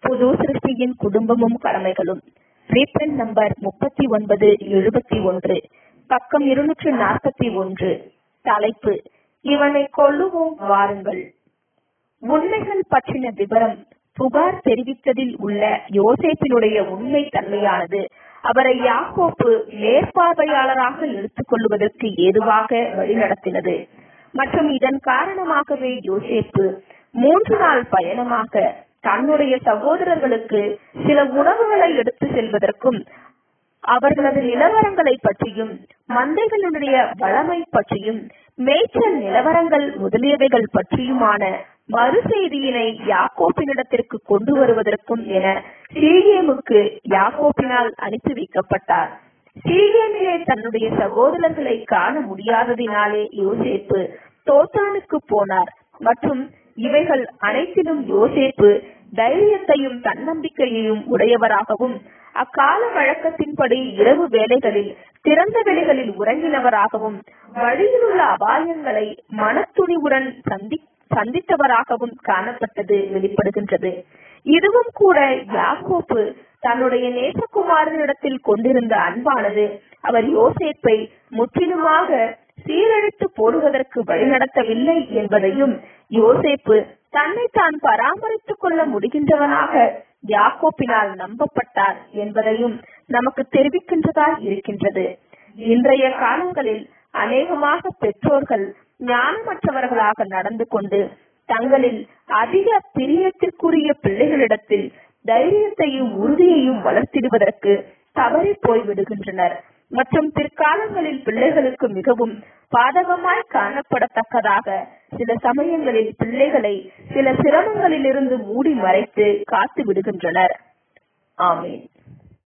புது சிருஷ்டியின் குடும்பமும் கடமைகளும் ரீப்ரண்ட் நம்பர் முப்பத்தி ஒன்பது எழுபத்தி ஒன்று பக்கம் இருநூற்று நாற்பத்தி ஒன்று தலைப்பு இவனை கொல்லுவோம் வாருங்கள் உண்மைகள் பற்றின விவரம் புகார் தெரிவித்ததில் உள்ள யோசேப்பினுடைய உண்மை தன்மையானது அவரை யாக்கோப்பு மேற்பார்வையாளராக எடுத்துக் கொள்வதற்கு ஏதுவாக வழிநடத்தினது மற்றும் இதன் காரணமாகவே யோசேப்பு மூன்று நாள் பயணமாக தன்னுடைய சகோதரர்களுக்கு சில உணவுகளை எடுத்து செல்வதற்கும் அவர்களது நிலவரங்களை பற்றியும் மந்தைகளுடைய வளமை பற்றியும் மேய்ச்சல் நிலவரங்கள் முதலியவைகள் பற்றியுமான மறு செய்தியினை யாக்கோப்பினிடத்திற்கு கொண்டு வருவதற்கும் என சீகேமுக்கு யாக்கோப்பினால் அனுப்பி வைக்கப்பட்டார் சீகேமிலே தன்னுடைய சகோதரர்களை காண முடியாததினாலே யோசேப்பு தோத்தானுக்கு போனார் மற்றும் இவைகள் அனைத்திலும் யோசேப்பு தைரியத்தையும் தன்னம்பிக்கையையும் உடையவராகவும் அக்கால வழக்கத்தின்படி இரவு வேலைகளில் திறந்த வெளிகளில் உறங்கினவராகவும் வழியில் உள்ள அபாயங்களை மனத்துணிவுடன் சந்தி சந்தித்தவராகவும் காணப்பட்டது வெளிப்படுகின்றது இதுவும் கூட யாக்கோப்பு தன்னுடைய நேசகுமாரனிடத்தில் கொண்டிருந்த அன்பானது அவர் யோசேப்பை முற்றிலுமாக சீரழித்து போடுவதற்கு வழிநடத்தவில்லை என்பதையும் யோசேப்பு தன்னை தான் பராமரித்துக் கொள்ள முடிகின்றவனாக யாக்கோப்பினால் நம்பப்பட்டார் என்பதையும் நமக்கு தெரிவிக்கின்றதாய் இருக்கின்றது இன்றைய காலங்களில் அநேகமாக பெற்றோர்கள் ஞானமற்றவர்களாக நடந்து கொண்டு தங்களில் அதிக பிரியத்திற்குரிய பிள்ளைகளிடத்தில் தைரியத்தையும் உறுதியையும் வளர்த்திடுவதற்கு தவறி போய்விடுகின்றனர் மற்றும் பிற்காலங்களில் பிள்ளைகளுக்கு மிகவும் பாதகமாய் காணப்படத்தக்கதாக சில சமயங்களில் பிள்ளைகளை சில சிரமங்களிலிருந்து மூடி மறைத்து காத்து விடுகின்றனர் ஆமேன்